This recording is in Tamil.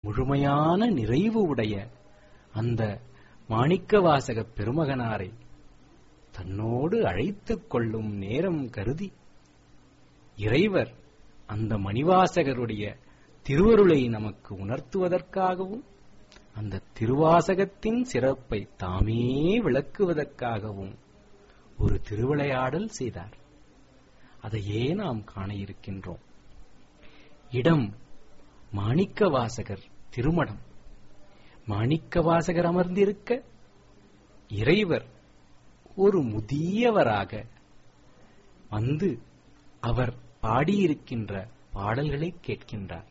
முழுமையான நிறைவு உடைய அந்த மாணிக்கவாசக பெருமகனாரை தன்னோடு அழைத்துக் கொள்ளும் நேரம் கருதி இறைவர் அந்த மணிவாசகருடைய திருவருளை நமக்கு உணர்த்துவதற்காகவும் அந்த திருவாசகத்தின் சிறப்பை தாமே விளக்குவதற்காகவும் ஒரு திருவிளையாடல் செய்தார் அதையே நாம் காண இருக்கின்றோம் இடம் மாணிக்கவாசகர் திருமணம் மாணிக்கவாசகர் அமர்ந்திருக்க இறைவர் ஒரு முதியவராக வந்து அவர் பாடியிருக்கின்ற பாடல்களை கேட்கின்றார்